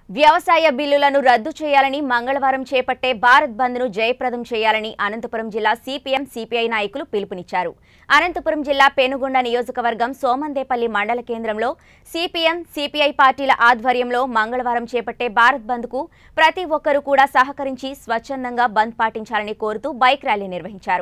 వ్యవసాయ బిల్లులను రద్దు చేయాలని మంగళవారం చేపట్టే భారత్ బంద్ను జయప్రదం చేయాలని అనంతపురం జిల్లా సిపిఎం సిపిఐ నాయకులు పిలుపునిచ్చారు అనంతపురం జిల్లా పెనుగొండ నియోజకవర్గం సోమందేపల్లి మండల కేంద్రంలో సిపిఎం సిపిఐ పార్టీల ఆధ్వర్యంలో మంగళవారం చేపట్టే భారత్ బంద్కు ప్రతి ఒక్కరూ కూడా సహకరించి స్వచ్ఛందంగా బంద్ పాటించాలని కోరుతూ బైక్ ర్యాలీ నిర్వహించారు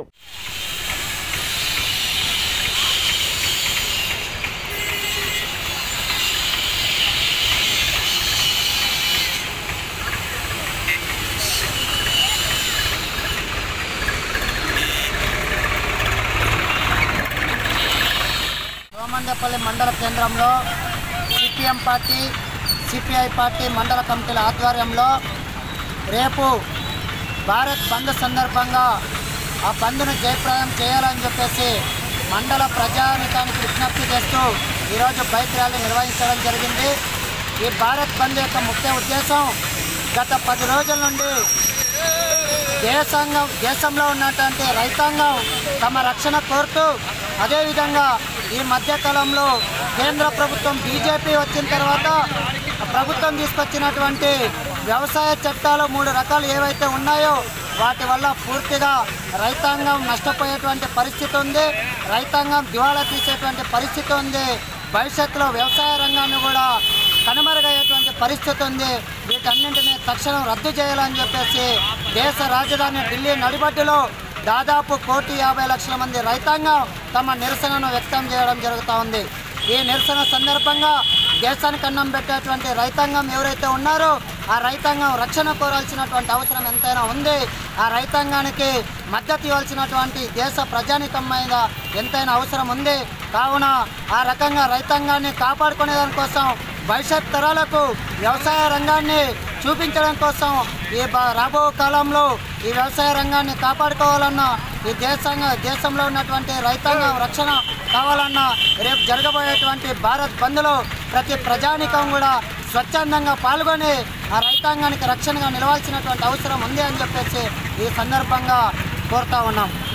సోమందేపల్లి మండల కేంద్రంలో సిపిఎం పార్టీ సిపిఐ పార్టీ మండల కమిటీల ఆధ్వర్యంలో రేపు భారత్ బంద్ సందర్భంగా ఆ బంద్ను జయప్రదం చేయాలని చెప్పేసి మండల ప్రజానికానికి విజ్ఞప్తి చేస్తూ ఈరోజు బైక్ ర్యాలీ నిర్వహించడం జరిగింది ఈ భారత్ బంద్ యొక్క ముఖ్య ఉద్దేశం గత పది రోజుల నుండి దేశంగం దేశంలో ఉన్నటువంటి రైతాంగం తమ రక్షణ కోరుతూ అదేవిధంగా ఈ మధ్యకాలంలో కేంద్ర ప్రభుత్వం బీజేపీ వచ్చిన తర్వాత ప్రభుత్వం తీసుకొచ్చినటువంటి వ్యవసాయ చట్టాలు మూడు రకాలు ఏవైతే ఉన్నాయో వాటి వల్ల పూర్తిగా రైతాంగం నష్టపోయేటువంటి పరిస్థితి ఉంది రైతాంగం దివాళా తీసేటువంటి పరిస్థితి ఉంది భవిష్యత్తులో వ్యవసాయ రంగాన్ని కూడా కనుమరుగయ్యేటువంటి పరిస్థితి ఉంది వీటన్నింటినీ తక్షణం రద్దు చేయాలని చెప్పేసి దేశ రాజధాని ఢిల్లీ నడిబడ్డులో దాదాపు కోటి యాభై లక్షల మంది రైతాంగం తమ నిరసనను వ్యక్తం చేయడం జరుగుతూ ఉంది ఈ నిరసన సందర్భంగా దేశానికి అన్నం పెట్టేటువంటి రైతాంగం ఎవరైతే ఉన్నారో ఆ రైతాంగం రక్షణ కోరాల్సినటువంటి అవసరం ఎంతైనా ఉంది ఆ రైతాంగానికి మద్దతు ఇవ్వాల్సినటువంటి దేశ ప్రజానికం మీద ఎంతైనా అవసరం ఉంది కావున ఆ రకంగా రైతాంగాన్ని కాపాడుకునే దానికోసం భవిష్యత్ తరాలకు వ్యవసాయ రంగాన్ని చూపించడం కోసం ఈ బ- రాబో కాలంలో ఈ వ్యవసాయ రంగాన్ని కాపాడుకోవాలన్నా ఈ దేశంగా దేశంలో ఉన్నటువంటి రైతాంగం రక్షణ కావాలన్నా రేపు జరగబోయేటువంటి భారత్ బంద్లో ప్రతి ప్రజానికం కూడా స్వచ్ఛందంగా పాల్గొని ఆ రైతాంగానికి రక్షణగా నిలవాల్సినటువంటి అవసరం ఉంది అని చెప్పేసి ఈ సందర్భంగా కోరుతా ఉన్నాం